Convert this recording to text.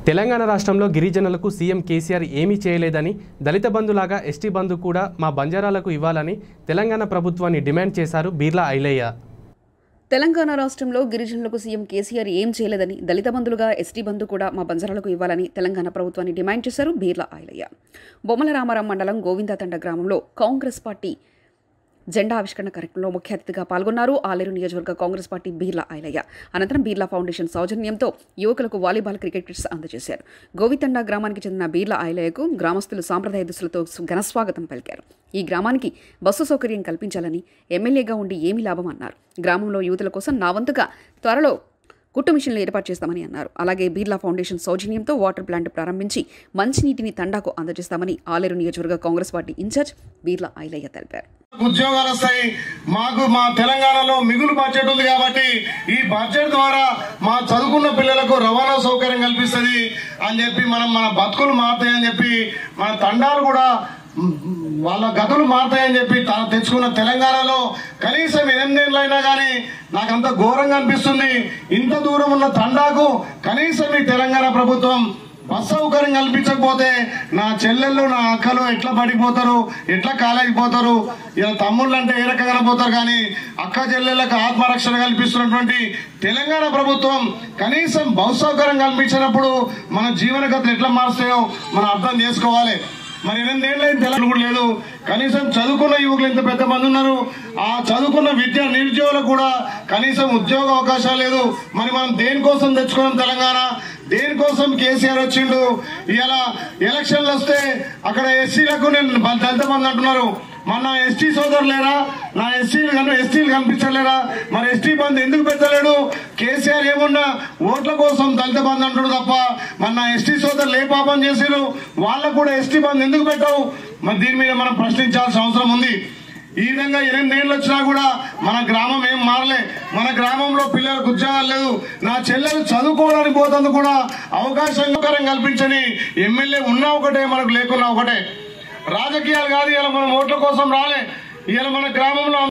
తెలంగాణ రాష్ట్రంలో గిరిజనులకు సీఎం కేసీఆర్ ఏమీ చేయలేదని దళిత బంధులాగా ఎస్టీ బంధు కూడా మా బంజారాలకు ఇవ్వాలని తెలంగాణ ప్రభుత్వాన్ని డిమాండ్ చేశారు బీర్లా ఐలయ్య తెలంగాణ రాష్ట్రంలో గిరిజనులకు సీఎం కేసీఆర్ ఏం చేయలేదని దళిత బంధులుగా ఎస్టీ బంధు కూడా మా బంజారాలకు ఇవ్వాలని తెలంగాణ ప్రభుత్వాన్ని డిమాండ్ చేశారు బీర్లా ఆయలయ్య బొమ్మల రామారాం మండలం గోవిందతండ గ్రామంలో కాంగ్రెస్ పార్టీ జెండా ఆవిష్కరణ కార్యక్రమంలో ముఖ్య అతిథిగా పాల్గొన్నారు ఆలేరు నియోజకవర్గ కాంగ్రెస్ పార్టీ బీర్లా ఐలయ్య అనంతరం బీర్లా ఫౌండేషన్ సౌజన్యంతో యువకులకు వాలీబాల్ క్రికెట్ కిట్స్ అందజేశారు గోవితండ గ్రామానికి చెందిన బీర్లా ఐలయ్యకు గ్రామస్తులు సాంప్రదాయ దుస్తులతో ఘనస్వాగతం పలికారు ఈ గ్రామానికి బస్సు సౌకర్యం కల్పించాలని ఎమ్మెల్యేగా ఉండి ఏమి లాభం అన్నారు గ్రామంలో యువతుల కోసం నా వంతుగా త్వరలో కుట్టు మిషన్లు ఏర్పాటు చేస్తామని అన్నారు అలాగే బీర్లా ఫౌండేషన్ సౌజన్యంతో వాటర్ ప్లాంట్ ప్రారంభించి మంచినీటిని తండాకు అందజేస్తామని ఆలేరు నియోజకవర్గ కాంగ్రెస్ పార్టీ ఇన్ఛార్జ్ బీర్లా ఐలయ్య తెలిపారు ఉద్యోగాలు వస్తాయి మాకు మా తెలంగాణలో మిగులు బడ్జెట్ ఉంది కాబట్టి ఈ బడ్జెట్ ద్వారా మా చదువుకున్న పిల్లలకు రవాణా సౌకర్యం కల్పిస్తుంది అని చెప్పి మనం మన బతుకులు మారుతాయని చెప్పి మన తండాలు కూడా మ్, వాళ్ళ గతులు మారుతాయని చెప్పి తా- తెచ్చుకున్న తెలంగాణలో కనీసం ఎనిమిదేళ్ళైనా కానీ నాకంత ఘోరంగా అనిపిస్తుంది ఇంత దూరం ఉన్న తండాకు కనీసం ఈ తెలంగాణ ప్రభుత్వం బస్ సౌకర్యం కల్పించకపోతే నా చెల్లెళ్ళు నా అక్కలు ఎట్లా పడిపోతారు ఎట్లా కాలేజీ పోతారు ఇలా తమ్ముళ్ళు అంటే ఏ రకంగా పోతారు కానీ అక్క చెల్లెళ్ళకు ఆత్మరక్షణ కల్పిస్తున్నటువంటి తెలంగాణ ప్రభుత్వం కనీసం బస్ సౌకర్యం కల్పించినప్పుడు మన జీవనగతులు ఎట్లా మారుస్తాయో మనం అర్థం చేసుకోవాలి మరి ఎనిమిదేళ్ళు తెలంగాణ కూడా లేదు కనీసం చదువుకున్న యువకులు ఇంత పెద్ద మంది ఉన్నారు ఆ చదువుకున్న విద్య నిరుద్యోగులకు కూడా కనీసం ఉద్యోగ అవకాశాలు లేదు మరి మనం దేనికోసం తెచ్చుకున్నాం తెలంగాణ దేనికోసం కేసీఆర్ వచ్చిండు ఇలా ఎలక్షన్లు వస్తే అక్కడ ఎస్సీలకు నేను బ- దళిత బంధు అంటున్నారు మన ఎస్టీ సోదరులు లేరా నా ఎస్సీలు కను ఎస్టీలు కనిపించలేరా మరి ఎస్టీ బంధు ఎందుకు పెట్టలేడు కేసీఆర్ ఏమన్నా ఓట్ల కోసం దళిత బంధు అంటుడు తప్ప మన నా ఎస్టీ సోదరులు ఏ పాపం చేసిరు వాళ్ళకు కూడా ఎస్టీ బంధు ఎందుకు పెట్టావు మరి దీని మీద మనం ప్రశ్నించాల్సిన అవసరం ఉంది ఈ విధంగా ఎనిమిదేళ్ళు వచ్చినా కూడా మన గ్రామం ఏం మారలే మన గ్రామంలో పిల్లలకు ఉద్యోగాలు లేదు నా చెల్లెలు చదువుకోవడానికి పోతుంది కూడా అవకాశం సౌకర్యం కల్పించని ఎమ్మెల్యే ఉన్నా ఒకటే మనకు లేకున్నా ఒకటే రాజకీయాలు కాదు ఇలా మనం ఓట్ల కోసం రాలే ఇలా మన గ్రామంలో